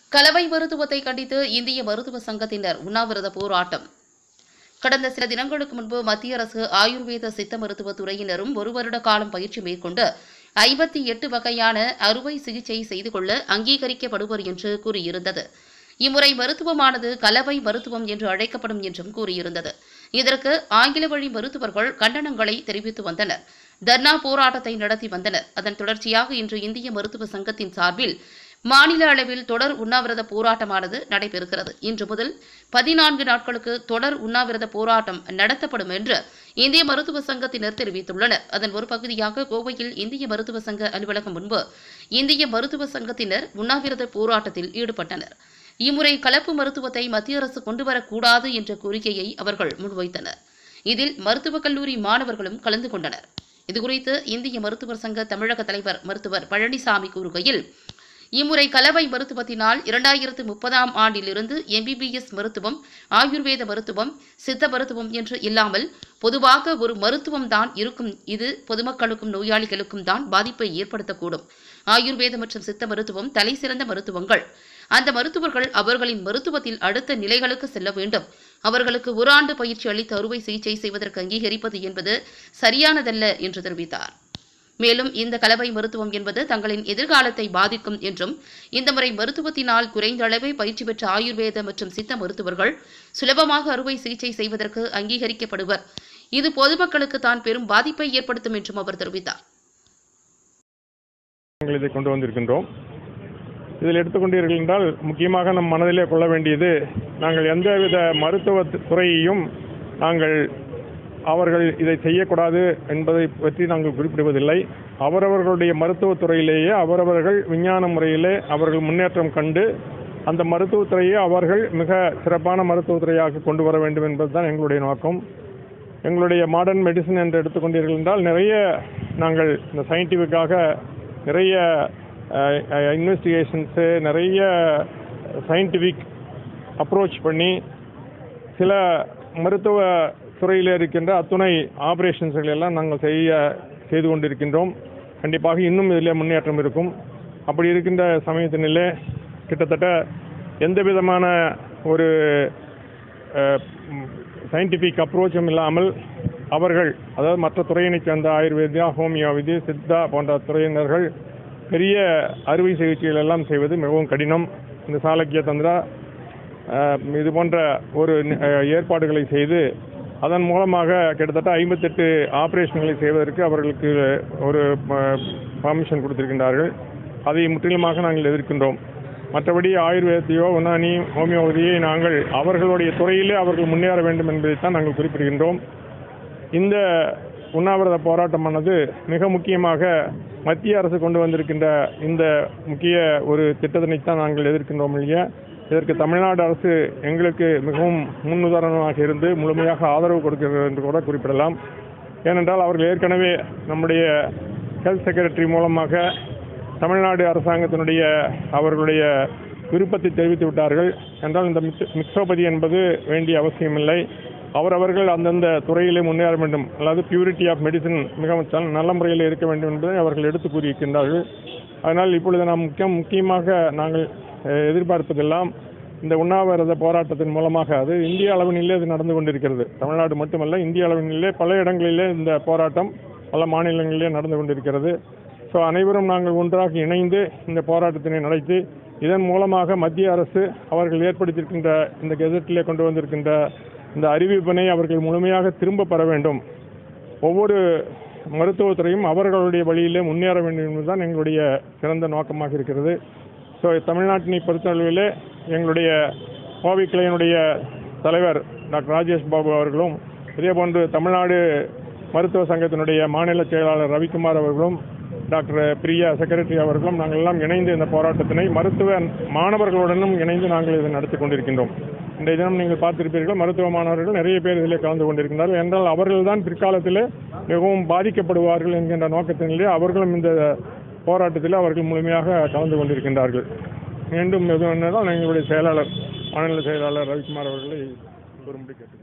கலவை மருத்துவத்தை கண்டித்து இந்திய மருத்துவ சங்கத்தினர் உண்ணாவிரத போராட்டம் கடந்த சில தினங்களுக்கு முன்பு மத்திய அரசு ஆயுர்வேத சித்த மருத்துவ துறையினரும் ஒரு வருட காலம் பயிற்சி மேற்கொண்டு ஐம்பத்தி எட்டு வகையான அறுவை சிகிச்சை செய்து கொள்ள அங்கீகரிக்கப்படுவர் என்று கூறியிருந்தது இம்முறை மருத்துவமானது கலவை மருத்துவம் என்று அழைக்கப்படும் என்றும் கூறியிருந்தது இதற்கு ஆங்கில வழி மருத்துவர்கள் கண்டனங்களை தெரிவித்து வந்தனர் தர்ணா போராட்டத்தை நடத்தி வந்தனர் அதன் தொடர்ச்சியாக இன்று இந்திய மருத்துவ சங்கத்தின் சார்பில் மாநில அளவில் தொடர் உண்ணாவிரத போராட்டமானது நடைபெறுகிறது இன்று முதல் பதினான்கு நாட்களுக்கு தொடர் உண்ணாவிரத போராட்டம் நடத்தப்படும் என்று இந்திய மருத்துவ சங்கத்தினர் தெரிவித்துள்ளனர் அதன் ஒரு பகுதியாக கோவையில் இந்திய மருத்துவ சங்க அலுவலகம் முன்பு இந்திய மருத்துவ சங்கத்தினர் உண்ணாவிரத போராட்டத்தில் ஈடுபட்டனர் இம்முறை கலப்பு மருத்துவத்தை மத்திய அரசு கொண்டுவரக்கூடாது என்ற கோரிக்கையை அவர்கள் முன்வைத்தனர் இதில் மருத்துவக் கல்லூரி மாணவர்களும் கலந்து கொண்டனர் இதுகுறித்து இந்திய மருத்துவர் சங்க தமிழக தலைவர் மருத்துவர் பழனிசாமி கூறுகையில் இம்முறை கலவை மருத்துவத்தினால் இரண்டாயிரத்து முப்பதாம் ஆண்டிலிருந்து எம்பிபிஎஸ் மருத்துவம் ஆயுர்வேத மருத்துவம் சித்த மருத்துவம் என்று இல்லாமல் பொதுவாக ஒரு மருத்துவம் தான் இருக்கும் இது பொதுமக்களுக்கும் நோயாளிகளுக்கும் தான் பாதிப்பை ஏற்படுத்தக்கூடும் ஆயுர்வேத மற்றும் சித்த மருத்துவம் தலை சிறந்த மருத்துவங்கள் அந்த மருத்துவர்கள் அவர்களின் மருத்துவத்தில் அடுத்த நிலைகளுக்கு செல்ல வேண்டும் அவர்களுக்கு ஒரு ஆண்டு பயிற்சி அளித்து அறுவை சிகிச்சை செய்வதற்கு அங்கீகரிப்பது என்பது சரியானதல்ல என்று தெரிவித்தார் மேலும் இந்த கலவை மருத்துவம் என்பது தங்களின் எதிர்காலத்தை பாதிக்கும் என்றும் இந்த முறை மருத்துவத்தினால் குறைந்த அளவே பயிற்சி பெற்ற ஆயுர்வேத மற்றும் சித்த மருத்துவர்கள் சுலபமாக அறுவை சிகிச்சை செய்வதற்கு அங்கீகரிக்கப்படுவர் இது பொதுமக்களுக்கு தான் பெரும் பாதிப்பை ஏற்படுத்தும் என்றும் அவர் தெரிவித்தார் நாங்கள் இதை கொண்டு வந்திருக்கின்றோம் இதில் எடுத்துக்கொண்டீர்கள் என்றால் முக்கியமாக நம் மனதிலே கொள்ள வேண்டியது நாங்கள் எந்தவித மருத்துவ துறையையும் நாங்கள் அவர்கள் இதை செய்யக்கூடாது என்பதை பற்றி நாங்கள் குறிப்பிடுவதில்லை அவரவர்களுடைய மருத்துவத் துறையிலேயே அவரவர்கள் விஞ்ஞான முறையிலே அவர்கள் முன்னேற்றம் கண்டு அந்த மருத்துவத் துறையை அவர்கள் மிக சிறப்பான மருத்துவத் துறையாக கொண்டு வர வேண்டும் என்பதுதான் எங்களுடைய நோக்கம் எங்களுடைய மாடர்ன் மெடிசன் என்று எடுத்துக்கொண்டீர்கள் என்றால் நிறைய நாங்கள் இந்த சயின்டிஃபிக்காக நிறைய இன்வெஸ்டிகேஷன்ஸு நிறைய சயின்டிஃபிக் அப்ரோச் பண்ணி சில மருத்துவ துறையில் இருக்கின்ற அத்துணை ஆபரேஷன்ஸ்கள் எல்லாம் நாங்கள் செய்ய செய்து கொண்டிருக்கின்றோம் கண்டிப்பாக இன்னும் இதில் முன்னேற்றம் இருக்கும் அப்படி இருக்கின்ற சமயத்தினிலே கிட்டத்தட்ட எந்த விதமான ஒரு சயின்டிஃபிக் அப்ரோச்சும் இல்லாமல் அவர்கள் அதாவது மற்ற துறையினைச் சேர்ந்த ஆயுர்வேதியா ஹோமியோபதி சித்தா போன்ற துறையினர்கள் பெரிய அறுவை சிகிச்சைகள் எல்லாம் செய்வது மிகவும் கடினம் இந்த சாலக்கிய தந்திரா அஹ், இது போன்ற ஒரு அஹ், ஏற்பாடுகளை செய்து அதன் மூலமாக கிட்டத்தட்ட ஐம்பத்தெட்டு ஆபரேஷன்களை செய்வதற்கு அவர்களுக்கு ஒரு பர்மிஷன் கொடுத்திருக்கின்றார்கள் அதை முற்றிலுமாக நாங்கள் எதிர்க்கின்றோம் மற்றபடி ஆயுர்வேதத்தையோ உனானி ஹோமியோபதியை நாங்கள் அவர்களுடைய துறையிலே அவர்கள் முன்னேற வேண்டும் என்பதைத்தான் நாங்கள் குறிப்பிடுகின்றோம் இந்த உண்ணாவிரத போராட்டமானது மிக முக்கியமாக மத்திய அரசு கொண்டு வந்திருக்கின்ற இந்த முக்கிய ஒரு திட்டத்தினைத்தான் நாங்கள் எதிர்க்கின்றோம் இல்லையா இதற்கு தமிழ்நாடு அரசு எங்களுக்கு மிகவும் முன்னுதாரணமாக இருந்து முழுமையாக ஆதரவு கொடுக்கிறது என்று கூட குறிப்பிடலாம் ஏனென்றால் அவர்கள் ஏற்கனவே நம்முடைய ஹெல்த் செக்ரட்டரி மூலமாக தமிழ்நாடு அரசாங்கத்தினுடைய அவர்களுடைய விருப்பத்தை தெரிவித்து விட்டார்கள் என்றால் இந்த மிக்ஸ் மிக்ஸோபதி என்பது வேண்டிய அவசியமில்லை அவரவர்கள் அந்தந்த துறையிலே முன்னேற வேண்டும் அதாவது பியூரிட்டி ஆஃப் மெடிசன் மிக நல்ல- நல்ல முறையில் இருக்க வேண்டும் என்பதை அவர்கள் எடுத்து கூறியிருக்கின்றார்கள் அதனால் இப்பொழுது நாம் முக்கியம் முக்கியமாக நாங்கள் அஹ், எதிர்பார்ப்பதெல்லாம் இந்த உண்ணாவிரத போராட்டத்தின் மூலமாக அது இந்திய அளவினிலே இது நடந்து கொண்டிருக்கிறது தமிழ்நாடு மட்டுமல்ல இந்திய அளவினிலே பல இடங்களிலே இந்த போராட்டம் பல மாநிலங்களிலே நடந்து கொண்டிருக்கிறது ஸோ அனைவரும் நாங்கள் ஒன்றாக இணைந்து இந்த போராட்டத்தினை நடத்தி இதன் மூலமாக மத்திய அரசு அவர்கள் ஏற்படுத்தியிருக்கின்ற இந்த கெசட்டிலே கொண்டு வந்திருக்கின்ற இந்த அறிவிப்பினை அவர்கள் முழுமையாக திரும்ப பெற வேண்டும் ஒவ்வொரு மருத்துவத்துறையும் அவர்களுடைய வழியிலே முன்னேற வேண்டும் என்பதுதான் எங்களுடைய சிறந்த நோக்கமாக இருக்கிறது ஸோ தமிழ்நாட்டினை பொறுத்தளவிலே எங்களுடைய கோவை கிளையினுடைய தலைவர் டாக்டர் ராஜேஷ் பாபு அவர்களும் இதேபோன்று தமிழ்நாடு மருத்துவ சங்கத்தினுடைய மாநில செயலாளர் ரவிக்குமார் அவர்களும் டாக்டர் பிரியா செக்ரட்டரி அவர்களும் நாங்கள் எல்லாம் இணைந்து இந்த போராட்டத்தினை மருத்துவ மாணவர்களுடனும் இணைந்து நாங்கள் இதை நடத்தி கொண்டிருக்கின்றோம் இன்றைய தினம் நீங்கள் பார்த்திருப்பீர்கள் மருத்துவ மாணவர்கள் நிறைய பேர் இதில் கலந்து கொண்டிருக்கின்றார்கள் என்றால் அவர்கள்தான் பிற்காலத்தில் மிகவும் பாதிக்கப்படுவார்கள் என்கின்ற நோக்கத்தினிலே அவர்களும் இந்த போராட்டத்தில் அவர்கள் முழுமையாக கலந்து கொண்டிருக்கின்றார்கள் மீண்டும் எதுவும் என்னதான் எங்களுடைய செயலாளர் மாநில செயலாளர் ரவிக்குமார் அவர்களை கூறும்படி கேட்டு